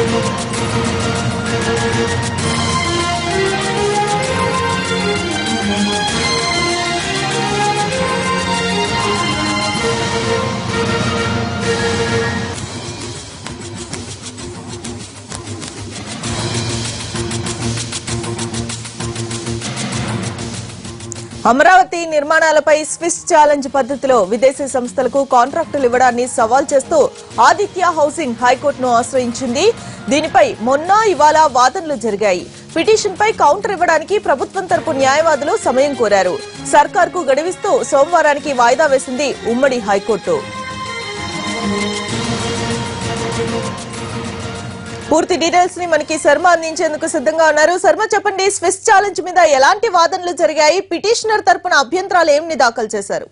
అమరావతి నిర్మాణాలపై Swiss challenge పద్ధతిలో విదేశీ సంస్థలకు కాంట్రాక్టులు ఇవ్వడాన్ని సవాల్ చేస్తూ ఆదిత్య హౌసింగ్ హైకోర్టును ఆశ్రయించింది దీనిపై మొన్న ఇవాళ వాదనలు జరిగాయి పిటిషన్ పై కౌంటర్ ఇవ్వడానికి ప్రభుత్వం తరపు న్యాయవాదులు సమయం కోరారు సర్కార్కు గడువిస్తూ సోమవారానికి వాయిదా వేసింది ఉమ్మడి హైకోర్టు పూర్తి డీటెయిల్స్ ని మనకి శర్మ అందించేందుకు సిద్ధంగా ఉన్నారు శర్మ చెప్పండి స్విస్ ఛాలెంజ్ మీద ఎలాంటి వాదనలు జరిగాయి పిటిషనర్ తరపున అభ్యంతరాలు ఏమిని దాఖలు చేశారు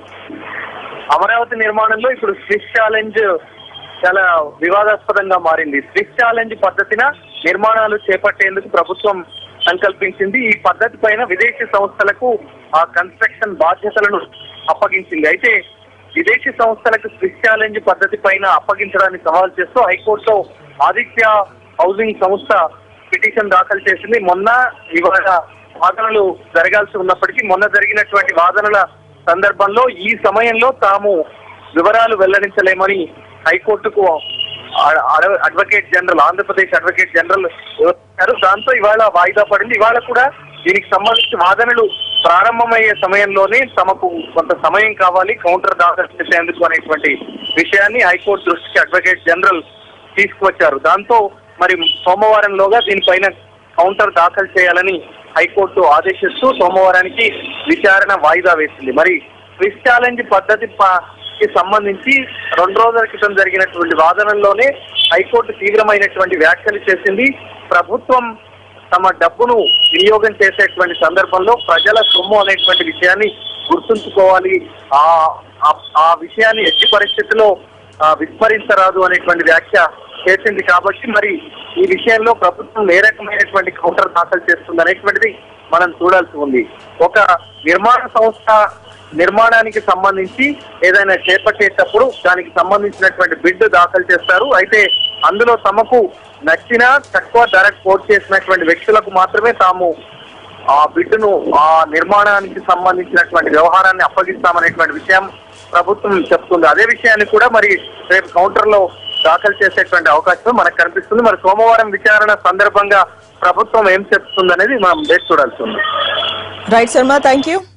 అమరావతి నిర్మాణంలో ఇప్పుడు స్విస్ ఛాలెంజ్ చాలా వివాదాస్పదంగా మారింది స్విస్ ఛాలెంజ్ పద్ధతిన నిర్మాణాలు చేపట్టేందుకు ప్రభుత్వం సంకల్పించింది ఈ పద్ధతి పైన విదేశీ సంస్థలకు ఆ కన్స్ట్రక్షన్ బాధ్యతలను అప్పగించింది అయితే విదేశీ సంస్థలకు స్విస్ ఛాలెంజ్ పద్ధతి పైన అప్పగించడాన్ని సవాల్ చేస్తూ హైకోర్టులో ఆదిత్య హౌసింగ్ సంస్థ పిటిషన్ దాఖలు చేసింది మొన్న ఇవాళ వాదనలు జరగాల్సి ఉన్నప్పటికీ మొన్న జరిగినటువంటి వాదనల సందర్భంలో ఈ సమయంలో తాము వివరాలు వెల్లడించలేమని హైకోర్టుకు అ- అడ- advocate general Andhra Pradesh advocate general వివరించారు దాంతో ఇవాళ వాయిదా పడింది ఇవాళ కూడా దీనికి సంబంధించి వాదనలు ప్రారంభమయ్యే సమయంలోనే తమకు కొంత సమయం కావాలి కౌంటర్ దాఖలు చేసేందుకు అనేటువంటి విషయాన్ని హైకోర్టు దృష్టికి అడ్వకేట్ జనరల్ తీసుకువచ్చారు దాంతో మరి సోమవారంలోగా దీనిపైన కౌంటర్ దాఖలు చేయాలని హైకోర్టు ఆదేశిస్తూ సోమవారానికి విచారణ వాయిదా వేసింది మరి స్విస్ ఛాలెంజ్ పద్ధతి ప- కి సంబంధించి రెండు రోజుల క్రితం జరిగినటువంటి వాదనల్లోనే హైకోర్టు తీవ్రమైనటువంటి వ్యాఖ్యలు చేసింది ప్రభుత్వం తమ డబ్బును వినియోగం చేసేటువంటి సందర్భంలో ప్రజల సొమ్ము అనేటువంటి విషయాన్ని గుర్తుంచుకోవాలి ఆ ఆ- ఆ విషయాన్ని ఎట్టి పరిస్థితిలో ఆ, విస్మరించరాదు అనేటువంటి వ్యాఖ్య చేసింది కాబట్టి మరి ఈ విషయంలో ప్రభుత్వం ఏ రకమైనటువంటి కౌంటర్ దాఖలు చేస్తుంది అనేటువంటిది మనం చూడాల్సి ఉంది ఒక నిర్మాణ సంస్థ నిర్మాణానికి సంబంధించి ఏదైనా చేపట్టేటప్పుడు దానికి సంబంధించినటువంటి బిడ్ దాఖలు చేస్తారు అయితే అందులో తమకు నచ్చిన తక్కువ ధర కోట్ చేసినటువంటి వ్యక్తులకు మాత్రమే తాము ఆ బిడ్డును ఆ నిర్మాణానికి సంబంధించినటువంటి వ్యవహారాన్ని అప్పగిస్తామనేటువంటి విషయం ప్రభుత్వం చెప్తుంది అదే విషయాన్ని కూడా మరి రేపు కౌంటర్ లో దాఖలు చేసేటువంటి అవకాశం మనకు కనిపిస్తుంది మరి సోమవారం విచారణ సందర్భంగా ప్రభుత్వం ఏం చెప్తుంది అనేది మనం వేచి చూడాల్సి ఉంది రైట్ శర్మ థ్యాంక్ యూ